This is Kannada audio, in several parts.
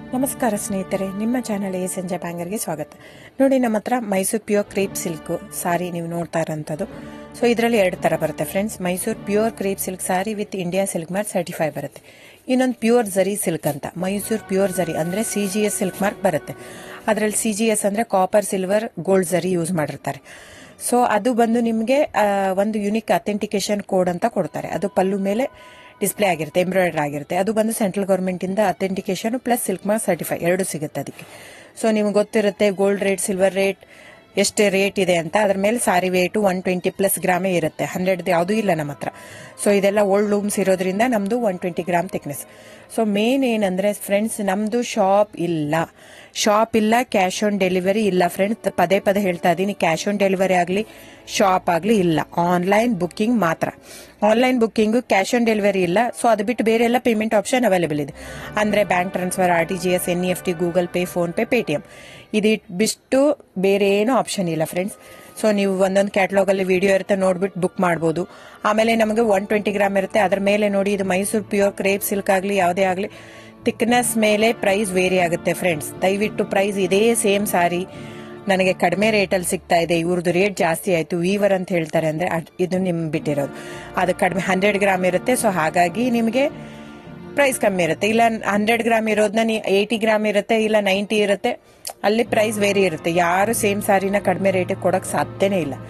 ನಮಸ್ಕಾರ ಸ್ನೇಹಿತರೆ ನಿಮ್ಮ ಚಾನಲ್ ಎ ಸಂಜೆ ಬ್ಯಾಂಗರ್ಗೆ ಸ್ವಾಗತ ನೋಡಿ ನಮ್ಮ ಹತ್ರ Mysore pure crepe silk sari ನೀವು ನೋಡ್ತಾ ಇರೋಂಥದ್ದು ಸೊ ಇದರಲ್ಲಿ ಎರಡು ಥರ ಬರುತ್ತೆ friends Mysore pure crepe silk sari with India silk mark certify ಬರುತ್ತೆ ಇನ್ನೊಂದು ಪ್ಯೂರ್ ಜರಿ ಸಿಲ್ಕ್ ಅಂತ ಮೈಸೂರು ಪ್ಯೂರ್ ಜರಿ ಅಂದರೆ C G S silk mark ಬರುತ್ತೆ ಅದರಲ್ಲಿ ಸಿ ಜಿ ಎಸ್ ಅಂದರೆ copper silver gold zari use ಮಾಡಿರ್ತಾರೆ ಸೊ ಅದು ಬಂದು ನಿಮಗೆ ಒಂದು ಯುನಿಕ್ ಅಥೆಂಟಿಕೇಶನ್ ಕೋಡ್ ಅಂತ ಕೊಡ್ತಾರೆ ಅದು ಪಲ್ಲು ಮೇಲೆ ಡಿಸ್ಪ್ಲೇ ಆಗಿರುತ್ತೆ ಎಂಬ್ರಾಯ್ಡರ್ ಆಗಿರುತ್ತೆ ಅದು ಬಂದು ಸೆಂಟ್ರಲ್ ಗೌರ್ಮೆಂಟಿಂದ authentication plus silk mark certify ಎರಡು ಸಿಗುತ್ತೆ ಅದಕ್ಕೆ ಸೊ ನಿಮ್ಗೆ ಗೊತ್ತಿರುತ್ತೆ ಗೋಲ್ಡ್ ರೇಟ್ ಸಿಲ್ವರ್ ರೇಟ್ ಎಷ್ಟು ರೇಟ್ ಇದೆ ಅಂತ ಅದ್ರ ಮೇಲೆ sari weight one twenty plus ಗ್ರಾಮೇ ಇರುತ್ತೆ ಹಂಡ್ರೆಡ್ ಯಾವುದೂ ಇಲ್ಲ ನಮ್ಮ ಹತ್ರ ಸೊ ಇದೆಲ್ಲ ಓಲ್ಡ್ ಲೂಮ್ಸ್ ಇರೋದ್ರಿಂದ ನಮ್ಮದು one twenty gram thickness so main ಏನಂದರೆ ಫ್ರೆಂಡ್ಸ್ ನಮ್ಮದು ಶಾಪ್ ಇಲ್ಲ ಶಾಪ್ ಇಲ್ಲ ಕ್ಯಾಶ್ ಆನ್ ಡೆಲಿವರಿ ಇಲ್ಲ ಫ್ರೆಂಡ್ಸ್ ಪದೇ ಪದೇ ಹೇಳ್ತಾ ಇದ್ದೀನಿ ಕ್ಯಾಶ್ ಆನ್ ಡೆಲಿವರಿ ಆಗಲಿ ಶಾಪ್ ಆಗಲಿ ಇಲ್ಲ ಆನ್ಲೈನ್ ಬುಕ್ಕಿಂಗ್ ಮಾತ್ರ online booking cash on delivery ಇಲ್ಲ ಸೊ ಅದು ಬಿಟ್ಟು ಬೇರೆ ಎಲ್ಲ ಪೇಮೆಂಟ್ ಆಪ್ಷನ್ ಅವೈಲೇಬಲ್ ಇದೆ ಅಂದರೆ bank transfer R T G S N E F T Google Pay PhonePe Paytm ಇದು ಬಿಟ್ಟು ಬೇರೆ ಏನೂ ಆಪ್ಷನ್ ಇಲ್ಲ ಫ್ರೆಂಡ್ಸ್ ಸೊ ನೀವು ಒಂದೊಂದು ಕ್ಯಾಟ್ಲಾಗಲ್ಲಿ ವಿಡಿಯೋ ಇರುತ್ತೆ ನೋಡ್ಬಿಟ್ಟು ಬುಕ್ ಮಾಡ್ಬೋದು ಆಮೇಲೆ ನಮಗೆ ಒನ್ ಟ್ವೆಂಟಿ ಗ್ರಾಮ್ ಇರುತ್ತೆ ಅದ್ರ ಮೇಲೆ ನೋಡಿ ಇದು ಮೈಸೂರು ಪ್ಯೂರ್ ಕ್ರೇಪ್ ಸಿಲ್ಕ್ ಆಗಲಿ ಯಾವುದೇ ಆಗಲಿ ಥಿಕ್ನೆಸ್ ಮೇಲೆ ಪ್ರೈಸ್ ವೇರಿ ಆಗುತ್ತೆ ಫ್ರೆಂಡ್ಸ್ ದಯವಿಟ್ಟು ಪ್ರೈಸ್ ಇದೇ ಸೇಮ್ ಸಾರಿ ನನಗೆ ಕಡಿಮೆ ರೇಟಲ್ಲಿ ಸಿಗ್ತಾ ಇದೆ ಇವ್ರದ್ದು ರೇಟ್ ಜಾಸ್ತಿ ಆಯಿತು ವೀವರ್ ಅಂತ ಹೇಳ್ತಾರೆ ಅಂದರೆ ಇದು ನಿಮ್ಗೆ ಬಿಟ್ಟಿರೋದು ಅದು ಕಡಿಮೆ ಹಂಡ್ರೆಡ್ ಗ್ರಾಮ್ ಇರುತ್ತೆ ಸೊ ಹಾಗಾಗಿ ನಿಮಗೆ ಪ್ರೈಸ್ ಕಮ್ಮಿ ಇರುತ್ತೆ ಇಲ್ಲ ಹಂಡ್ರೆಡ್ ಗ್ರಾಮ್ ಇರೋದನ್ನ ನೀ ಏಯ್ಟಿ ಗ್ರಾಮ್ ಇರುತ್ತೆ ಇಲ್ಲ ನೈಂಟಿ ಇರುತ್ತೆ ಅಲ್ಲಿ ಪ್ರೈಸ್ ವೇರಿ ಇರುತ್ತೆ ಯಾರು ಸೇಮ್ ಸಾರಿನ ಕಡಿಮೆ ರೇಟಿಗೆ ಕೊಡೋಕ್ಕೆ ಸಾಧ್ಯನೇ ಇಲ್ಲ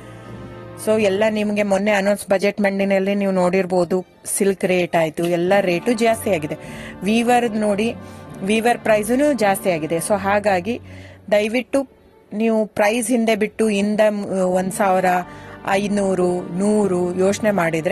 ಸೊ ಎಲ್ಲ ನಿಮಗೆ ಮೊನ್ನೆ ಅನೌನ್ಸ್ ಬಜೆಟ್ ಮಂಡಿನಲ್ಲಿ ನೀವು ನೋಡಿರ್ಬೋದು ಸಿಲ್ಕ್ ರೇಟ್ ಆಯಿತು ಎಲ್ಲ ರೇಟು ಜಾಸ್ತಿ ಆಗಿದೆ ವೀವರ್ ನೋಡಿ ವೀವರ್ ಪ್ರೈಸೂ ಜಾಸ್ತಿ ಆಗಿದೆ ಸೊ ಹಾಗಾಗಿ ದಯವಿಟ್ಟು ನೀವು ಪ್ರೈಸ್ ಹಿಂದೆ ಬಿಟ್ಟು ಹಿಂದೆ ಒಂದು ಸಾವಿರ ಐನೂರು ನೂರು ಯೋಚನೆ ಮಾಡಿದರೆ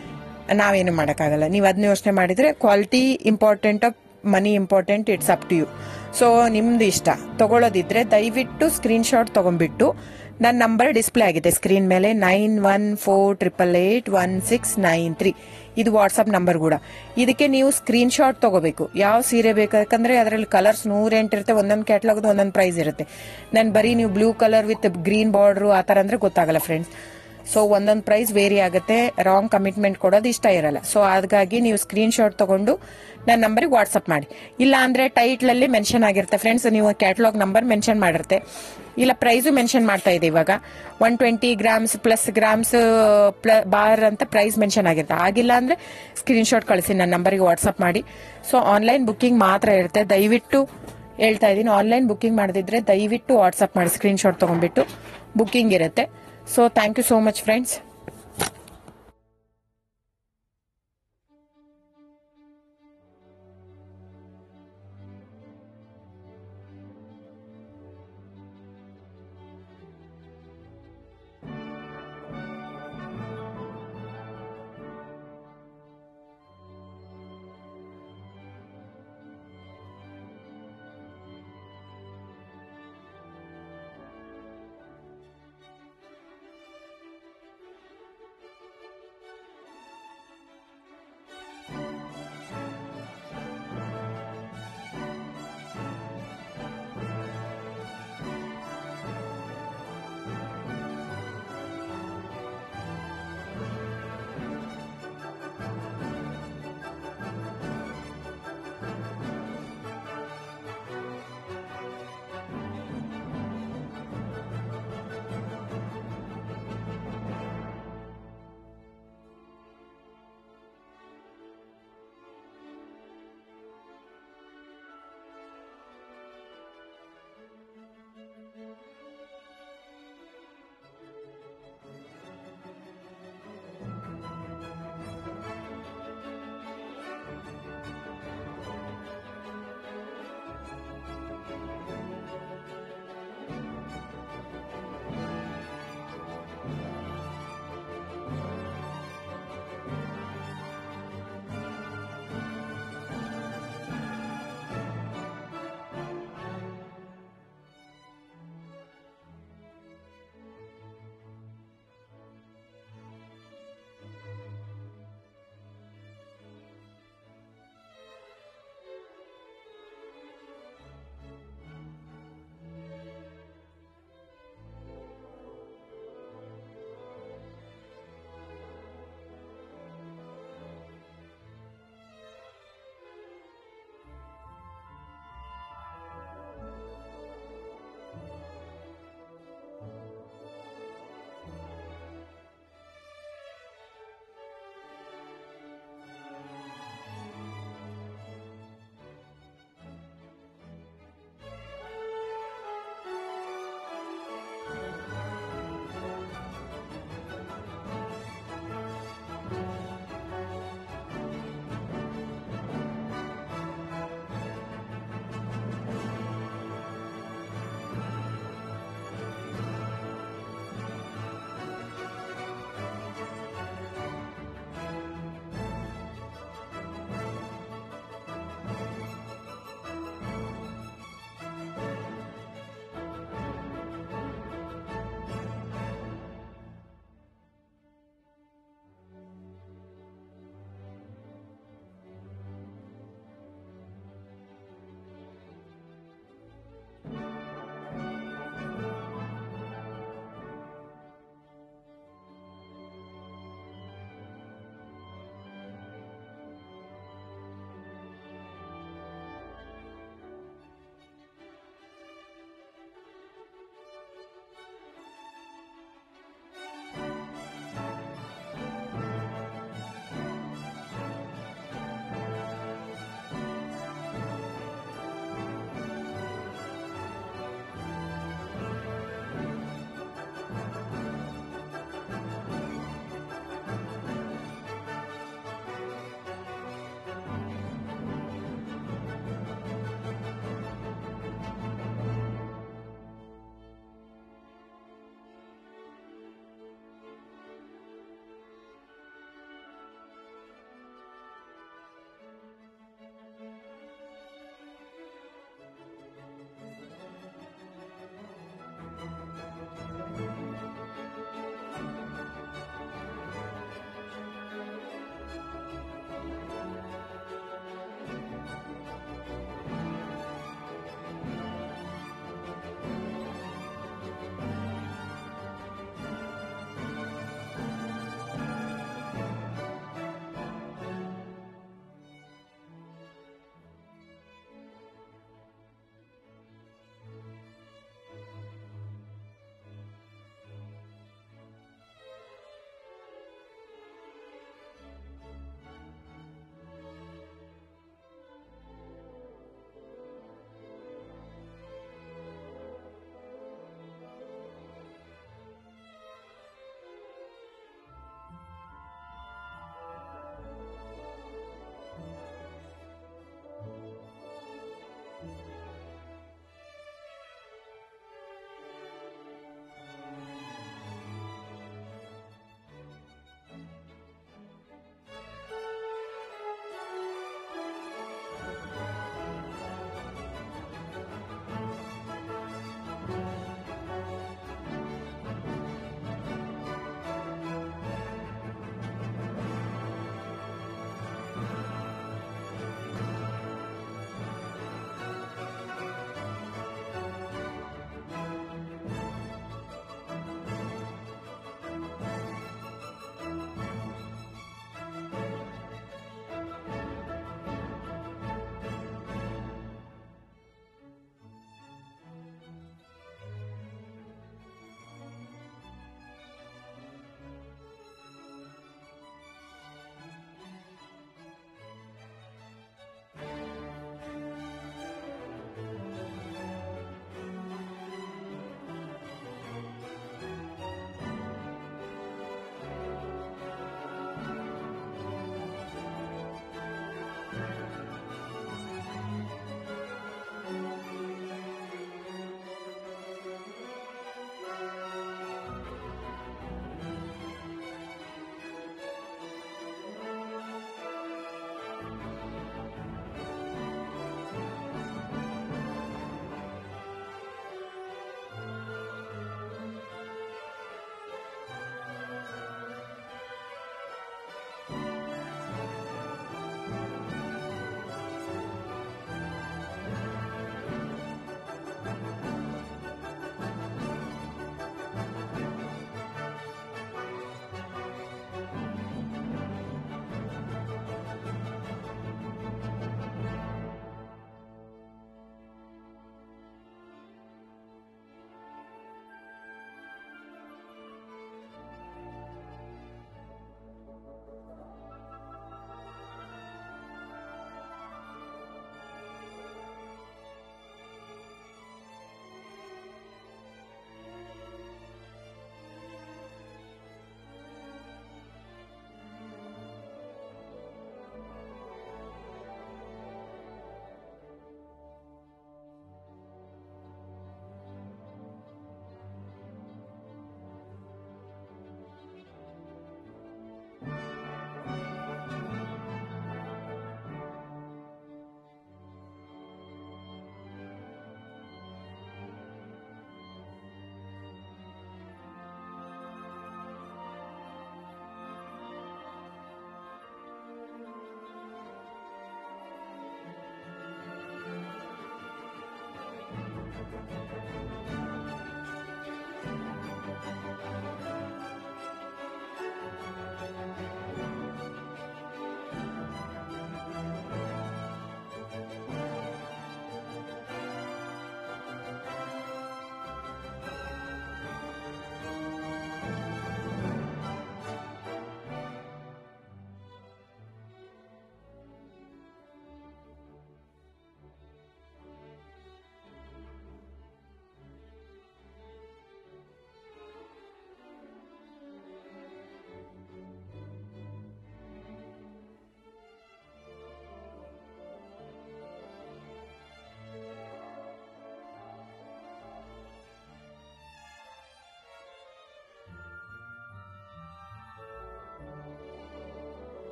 ನಾವೇನು ಮಾಡೋಕ್ಕಾಗಲ್ಲ ನೀವು ಅದನ್ನ ಯೋಚನೆ ಮಾಡಿದರೆ quality important of money important it's up to you so ನಿಮ್ದು ಇಷ್ಟ ತಗೊಳ್ಳೋದಿದ್ರೆ ದಯವಿಟ್ಟು ಸ್ಕ್ರೀನ್ಶಾಟ್ ತೊಗೊಂಡ್ಬಿಟ್ಟು ನನ್ನ ನಂಬರ್ ಡಿಸ್ಪ್ಲೇ ಆಗಿದೆ ಸ್ಕ್ರೀನ್ ಮೇಲೆ nine one four triple eight one six nine three ಇದು ವಾಟ್ಸಪ್ ನಂಬರ್ ಕೂಡ ಇದಕ್ಕೆ ನೀವು ಸ್ಕ್ರೀನ್ಶಾಟ್ ತಗೋಬೇಕು ಯಾವ ಸೀರೆ ಬೇಕು ಯಾಕಂದ್ರೆ ಅದರಲ್ಲಿ ಕಲರ್ಸ್ ನೂರೆಂಟು ಇರುತ್ತೆ ಒಂದೊಂದು ಕ್ಯಾಟ್ಲಾಗ್ದು ಒಂದೊಂದು ಪ್ರೈಸ್ ಇರುತ್ತೆ ನಾನು ಬರೀ ನೀವು blue colour with green border ಆ ಥರ ಅಂದರೆ ಗೊತ್ತಾಗಲ್ಲ ಫ್ರೆಂಡ್ಸ್ ಸೊ ಒಂದೊಂದು ಪ್ರೈಸ್ ವೇರಿ ಆಗುತ್ತೆ ರಾಂಗ್ ಕಮಿಟ್ಮೆಂಟ್ ಕೊಡೋದು ಇಷ್ಟ ಇರಲ್ಲ ಸೊ ಹಾಗಾಗಿ ನೀವು ಸ್ಕ್ರೀನ್ ಶಾಟ್ ತಗೊಂಡು ನನ್ನ ನಂಬರಿಗೆ ವಾಟ್ಸಪ್ ಮಾಡಿ ಇಲ್ಲ ಅಂದ್ರೆ ಟೈಟ್ಲಲ್ಲಿ ಮೆನ್ಷನ್ ಆಗಿರುತ್ತೆ ಫ್ರೆಂಡ್ಸ್ ನೀವು ಕ್ಯಾಟ್ಲಾಗ್ ನಂಬರ್ ಮೆನ್ಷನ್ ಮಾಡಿರುತ್ತೆ ಇಲ್ಲ ಪ್ರೈಸು ಮೆನ್ಷನ್ ಮಾಡ್ತಾ ಇದೆ ಇವಾಗ one twenty grams plus grams ಪ್ಲ ಬಾರ್ ಅಂತ ಪ್ರೈಸ್ ಮೆನ್ಷನ್ ಆಗಿರುತ್ತೆ ಆಗಿಲ್ಲ ಅಂದ್ರೆ ಸ್ಕ್ರೀನ್ ಶಾಟ್ ಕಳಿಸಿ ನನ್ನ ನಂಬರಿಗೆ ವಾಟ್ಸಪ್ ಮಾಡಿ ಸೊ ಆನ್ಲೈನ್ ಬುಕ್ಕಿಂಗ್ ಮಾತ್ರ ಇರುತ್ತೆ ದಯವಿಟ್ಟು ಹೇಳ್ತಾ ಇದ್ದೀನಿ ಆನ್ಲೈನ್ ಬುಕ್ಕಿಂಗ್ ಮಾಡದಿದ್ರೆ ದಯವಿಟ್ಟು ವಾಟ್ಸಪ್ ಮಾಡಿ ಸ್ಕ್ರೀನ್ ಶಾಟ್ ತೊಗೊಂಡ್ಬಿಟ್ಟು ಬುಕ್ಕಿಂಗ್ ಇರುತ್ತೆ so thank you so much friends